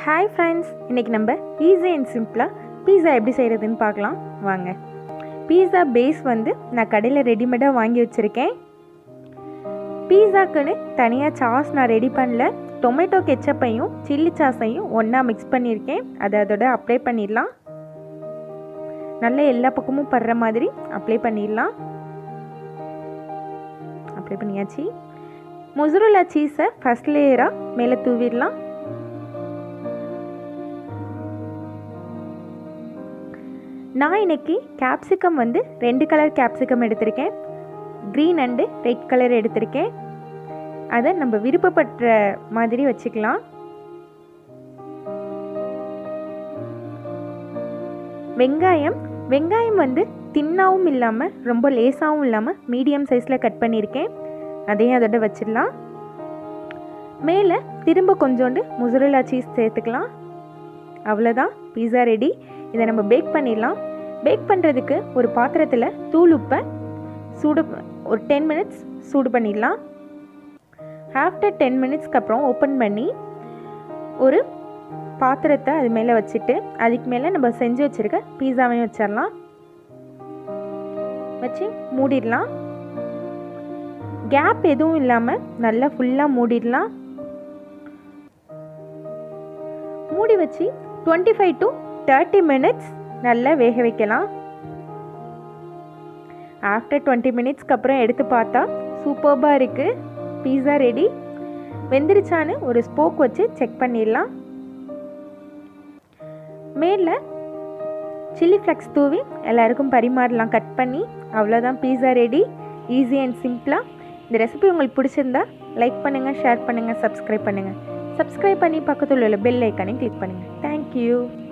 hi friends இன்றைக்கி நம்ம easy and சிம்பிளாக பீஸா எப்படி செய்கிறதுன்னு பார்க்கலாம் வாங்க பீஸா பேஸ் வந்து நான் கடையில் ரெடிமேடாக வாங்கி வச்சுருக்கேன் பீஸாக்குன்னு தனியாக சாஸ் நான் ரெடி பண்ணல டொமேட்டோ கெச்சப்பையும் சில்லி சாஸையும் ஒன்றா மிக்ஸ் பண்ணியிருக்கேன் அதை அதோட அப்ளை பண்ணிடலாம் நல்லா எல்லா பக்கமும் படுற மாதிரி அப்ளை பண்ணிடலாம் அப்ளை பண்ணியாச்சு மொசரோலா சீஸை ஃபஸ்ட் லேயராக மேலே தூவிடலாம் நான் இன்னைக்கு கேப்சிகம் வந்து ரெண்டு கலர் கேப்சிகம் எடுத்திருக்கேன் க்ரீன் அண்டு ரெட் கலர் எடுத்திருக்கேன் அதை நம்ம விருப்பப்பட்ட மாதிரி வச்சுக்கலாம் வெங்காயம் வெங்காயம் வந்து தின்னாவும் இல்லாமல் ரொம்ப லேசாகவும் இல்லாமல் மீடியம் சைஸில் கட் பண்ணியிருக்கேன் அதையும் அதோட வச்சிடலாம் மேலே திரும்ப கொஞ்சோண்டு முசரலா சீஸ் சேர்த்துக்கலாம் அவ்வளோதான் பீஸா ரெடி இதை நம்ம பேக் பண்ணிடலாம் பேக் பண்ணுறதுக்கு ஒரு பாத்திரத்தில் தூள் உப்பை சூடு ஒரு டென் மினிட்ஸ் சூடு பண்ணிடலாம் ஆஃப்டர் டென் மினிட்ஸ்க்கு அப்புறம் ஓப்பன் பண்ணி ஒரு பாத்திரத்தை அது மேலே வச்சுட்டு அதுக்கு மேலே நம்ம செஞ்சு வச்சுருக்க பீஸாவையும் வச்சிடலாம் வச்சு மூடிடலாம் கேப் எதுவும் இல்லாமல் நல்லா ஃபுல்லாக மூடிடலாம் மூடி வச்சு twenty five to thirty minutes நல்லா வேக வைக்கலாம் ஆஃப்டர் டுவெண்ட்டி மினிட்ஸ்க்கு அப்புறம் எடுத்து பார்த்தா சூப்பர்பாக இருக்குது பீஸா ரெடி வெந்துருச்சான்னு ஒரு ஸ்போக் வச்சு செக் பண்ணிடலாம் மேலே சில்லி ஃப்ளக்ஸ் தூவி எல்லாருக்கும் பரிமாறலாம் கட் பண்ணி அவ்வளோதான் பீஸா ரெடி ஈஸி அண்ட் சிம்பிளாக இந்த ரெசிபி உங்களுக்கு பிடிச்சிருந்தா லைக் பண்ணுங்கள் ஷேர் பண்ணுங்கள் சப்ஸ்கிரைப் பண்ணுங்கள் சப்ஸ்கிரைப் பண்ணி பக்கத்தில் உள்ள பெல் ஐக்கானையும் கிளிக் பண்ணுங்கள் தேங்க்யூ